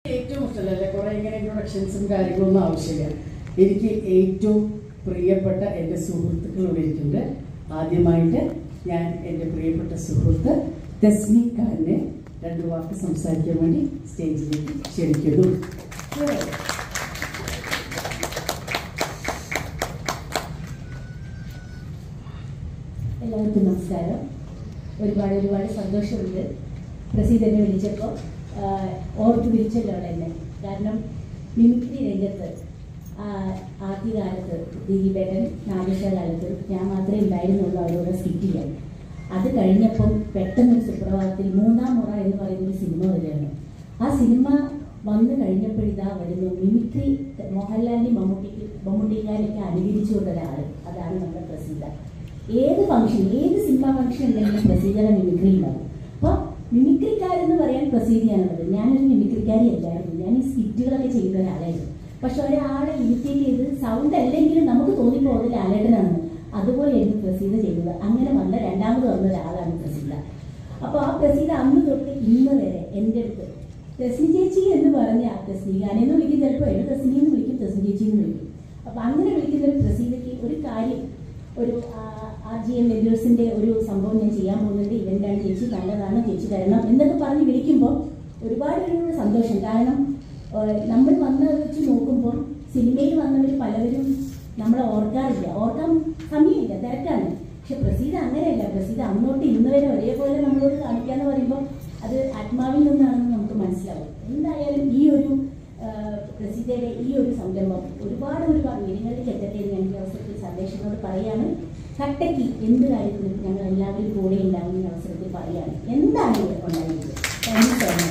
ഏറ്റവും ഇഷ്ടമല്ലേ കുറെ ഇങ്ങനെ ഇൻട്രൊഡക്ഷൻസും കാര്യങ്ങളൊന്നും ആവശ്യമില്ല എനിക്ക് ഏറ്റവും പ്രിയപ്പെട്ട എൻ്റെ സുഹൃത്തുക്കൾ ഇവിടെ ഇരിക്കുന്നുണ്ട് ആദ്യമായിട്ട് ഞാൻ എൻ്റെ പ്രിയപ്പെട്ട സുഹൃത്ത് തെസ്നി ഖാനെ രണ്ട് വാക്ക് സംസാരിക്കാൻ വേണ്ടി സ്റ്റേജിലേക്ക് ക്ഷണിക്കുന്നു എല്ലാവർക്കും നമസ്കാരം ഒരുപാട് ഒരുപാട് സന്തോഷമുണ്ട് പ്രസീദ് എന്നെ വിളിച്ചപ്പോൾ ആഹ്, ഓർത്ത് വിളിച്ചല്ലോ അവിടെ എന്നെ കാരണം മിമിക്രി രംഗത്ത് ആഹ്, ആദ്യകാലത്ത് ദിലീപേട്ടൻ നാദിഷ കാലത്ത് ഞാൻ മാത്രമേ ഉണ്ടായിരുന്നുള്ളൂ അവരോട് സ്കിറ്റ് ചെയ്യാൻ അത് കഴിഞ്ഞപ്പം പെട്ടെന്നൊരു സുപ്രഭാതത്തിൽ മൂന്നാം മുറ എന്ന് പറയുന്ന ഒരു സിനിമ വരികയാണ് ആ സിനിമ വന്നു കഴിഞ്ഞപ്പോഴിതാ വരുന്നു മിമിക്രി മോഹൻലാലിനെ മമ്മൂട്ടിക്ക് മമ്മൂട്ടിക്കാരൊക്കെ അനുകരിച്ചുകൊണ്ട് ഒരാൾ അതാണ് നമ്മുടെ പ്രസീത ഏത് ഫംഗ്ഷൻ ഏത് സിനിമ ഫംഗ്ഷൻ ഉണ്ടെങ്കിലും പ്രസീതയുടെ മിമിക്രി ഉണ്ടാവും അപ്പോൾ മിമിക്രിക്കാരെന്ന് പറയാൻ പ്രസീതിയാണുള്ളത് ഞാനൊരു മിമിക്രിക്കാരി അല്ലായിരുന്നു ഞാൻ ഈ സ്കിറ്റുകളൊക്കെ ചെയ്യുന്ന ഒരാളായിരുന്നു പക്ഷെ ഒരാളെ ഇമിറ്റേറ്റ് ചെയ്ത് സൗണ്ട് അല്ലെങ്കിലും നമുക്ക് തോന്നിപ്പോകുന്നത് ലാലേട്ടനാണെന്ന് അതുപോലെയായിരുന്നു പ്രസീത ചെയ്തത് അങ്ങനെ വന്ന രണ്ടാമത് വന്ന ഒരാളാണ് പ്രസീത അപ്പോൾ ആ പ്രസീത അന്ന് തൊട്ട് ഇന്ന് വരെ എൻ്റെ അടുത്ത് തെസ്നി ചേച്ചി എന്ന് പറഞ്ഞ ആ തെസ്നി ഞാനെന്ന് വിളിക്കും ചിലപ്പോൾ എവിടെ തെസ്നി എന്ന് വിളിക്കും തെസ്നി ചേച്ചി എന്ന് വിളിക്കും അപ്പോൾ അങ്ങനെ വിളിക്കുന്ന ഒരു പ്രസീതയ്ക്ക് ഒരു കാര്യം ഒരു ആർ ജി എം വെല്ലേഴ്സിന്റെ ഒരു സംഭവം ഞാൻ ചെയ്യാൻ പോകുന്നുണ്ട് ഇവന്റാണ് ചേച്ചി നല്ലതാണ് ചേച്ചി തരണം എന്നൊക്കെ പറഞ്ഞ് വിളിക്കുമ്പോൾ ഒരുപാട് ഒരു സന്തോഷം കാരണം ഏഹ്, നമ്മൾ വന്ന് വെച്ച് നോക്കുമ്പോൾ സിനിമയിൽ വന്നവർ പലവരും നമ്മളെ ഓർക്കാറില്ല ഓർക്കാൻ സമയമില്ല തിരക്കാണ് പക്ഷെ പ്രസീത അങ്ങനെയല്ല പ്രസീത അന്നോട്ട് ഇന്ന് വരെ ഒരേപോലെ നമ്മളോട് കാണിക്കാന്ന് പറയുമ്പോൾ അത് ആത്മാവിൽ നിന്നാണെന്ന് നമുക്ക് മനസ്സിലാവും എന്തായാലും ഈ ഒരു ആഹ് പ്രസിദ്ധയുടെ ഈ ഒരു സംരംഭം ഒരുപാട് ഒരുപാട് ഉയരങ്ങളിലേക്ക് എത്തട്ടെ എന്ന് ഞാൻ ഈ അവസരത്തിൽ സന്ദേശങ്ങളോട് പറയാണ് കട്ടയ്ക്ക് എന്ത് കാര്യത്തിലും ഞങ്ങൾ എല്ലാവരും കൂടെ ഉണ്ടാകുന്ന ഈ അവസരത്തിൽ പറയാണ് എന്താണ് ഇവിടെ ഉണ്ടായിരുന്നത് താങ്ക് യു സോ മച്ച്